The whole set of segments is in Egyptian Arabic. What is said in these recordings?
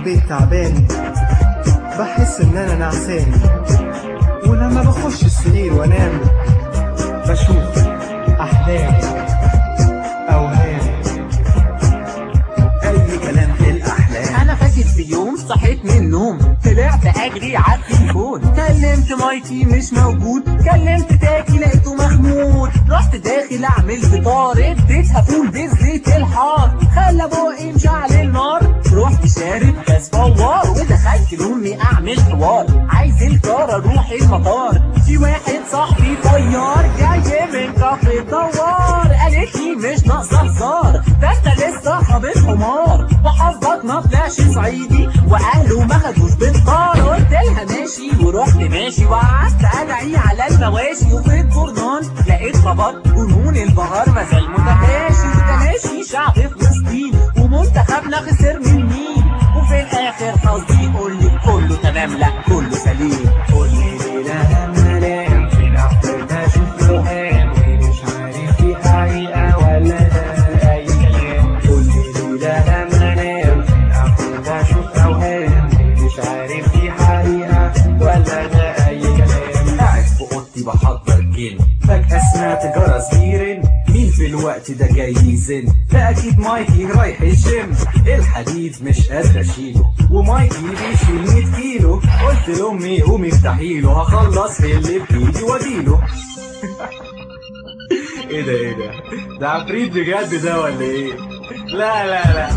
البيت تعبان بحس ان انا نعسان ولما بخش السرير وانام بشوف احلام اوهام اي كلام في الاحلام انا فاكر في يوم صحيت من النوم طلعت اجري على التليفون كلمت مايكي مش موجود كلمت تاكي لقيته مخمود رحت داخل اعمل فطار اديتها فول بزيت الحار خلى بقي مشعل النار رحت شارب كاس فوار ودخلت لامي اعمل حوار عايز الكار اروح المطار في واحد صاحبي طيار جاي من كافي دوار قالت لي مش ناقصه هزار ده انت لسه خابط حمار وحظك ما طلعش صعيدي واهله ما خدوش بالطار قلت لها ماشي ورحت ماشي وقعدت ادعي على المواشي وفي الجورنال لقيت خبر جنون البهار ما زال متماشي وتماشي شعب فلسطين ومنتخبنا خسر من مين وفي الاخر حظي يقول لي كله تمام لا كله سليم قول لي ليه لما انام في الاحلام بشوف اوهام ومش عارف دي حقيقه ولا ده اي كلام قول لي ليه لما انام في الاحلام بشوف اوهام ومش عارف دي حقيقه ولا ده اي كلام قاعد في اوضتي بحضر جن فجأة سمعت جرس بيرن مين في الوقت ده جاي يزن ده اكيد مايكي رايح الجيم الحديد مش قادر اشيله ومايكي بيشيل 100 كيلو قلت لامي قومي افتحي له هخلص اللي بايدي واجيله ايه ده ايه ده ده عفريت بجد ده ولا ايه لا لا لا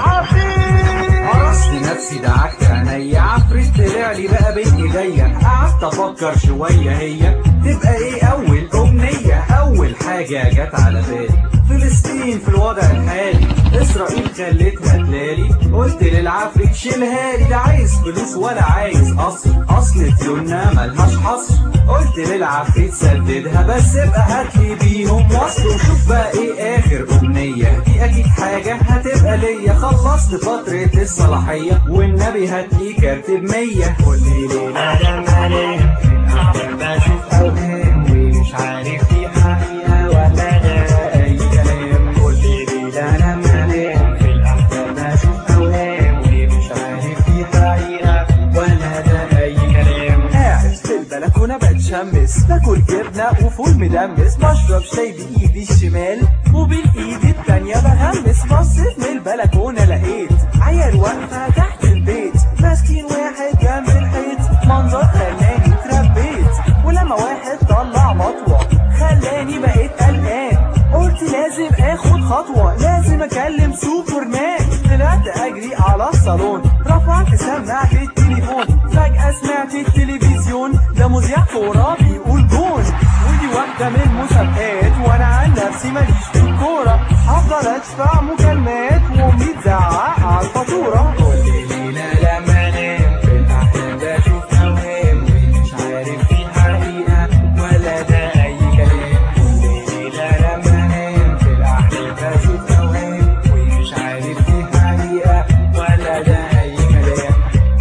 قرصت نفسي دعكت عينيا عفريت طلع لي بقى بنتي جايه قعدت افكر شويه هي تبقى ايه اول امنيه اول حاجه جت على بالي فلسطين في الوضع الحالي اسرائيل خلتها تلالي قلت للعفريت شيلها لي ده عايز فلوس ولا عايز اصل اصل ديوننا ملهاش حصر قلت للعفريت سددها بس ابقى هاتلي بيهم وصل وشوف بقى ايه اخر امنيه دي اكيد حاجه هتبقى ليا خلصت فتره الصلاحيه والنبي هاتلي كارت بمية قول لي ليه لما انام في الاحلام بشوف اوهام ومش عارف دي حقيقه ولا ده اي كلام قول لي ليه لما انام في الاحلام بشوف اوهام ومش عارف دي حقيقه ولا ده اي كلام قاعد في البلكونة بتشمس باكل جبنة وفول مدمس بشرب شاي بإيدي الشمال وبالإيد التانية بغمس بصيت من البلكونة لقيت عيال واقفة تحت البيت ماسكين واحد جنب الحيط منظر خلاني اتربيت ولما واحد طلع مطوة خلاني بقيت قلقان قلت لازم اخد خطوة لازم اكلم سوبرمان طلعت اجري على الصالون رفعت سماعة التليفون فجأة سمعت التلفزيون ده مذيع كورة بيقول جون ودي واحدة من المسابقات وانا عن نفسي ماليش في الكورة هفضل ادفع مكالمات وامي تزعق على الفاتورة قول لي ليه لما انام في الاحلام بشوف اوهام ومش عارف دي حقيقه ولا ده اي كلام قول لي ليه لما انام في الاحلام بشوف اوهام ومش عارف دي حقيقه ولا ده اي كلام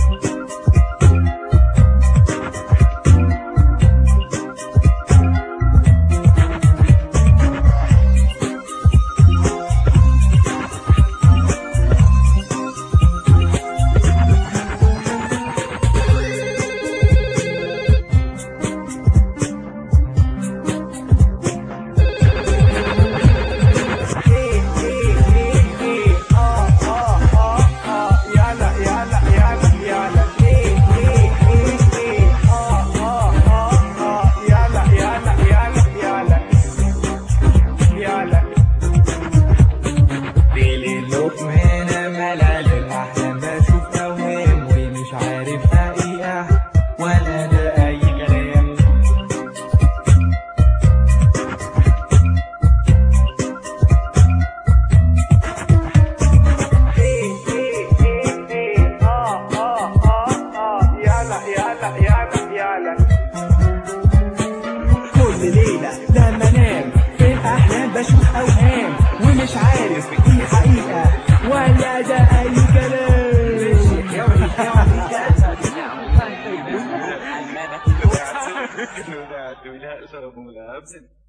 ليلة هنا ملل الأحلام بشوف أوهام ومش عارف حقيقة ولا ده أي كلام كل ليلة لما انام في الأحلام بشوف أوهام ومش عارف دي حقيقة ولا ده أي كلام لا لا لا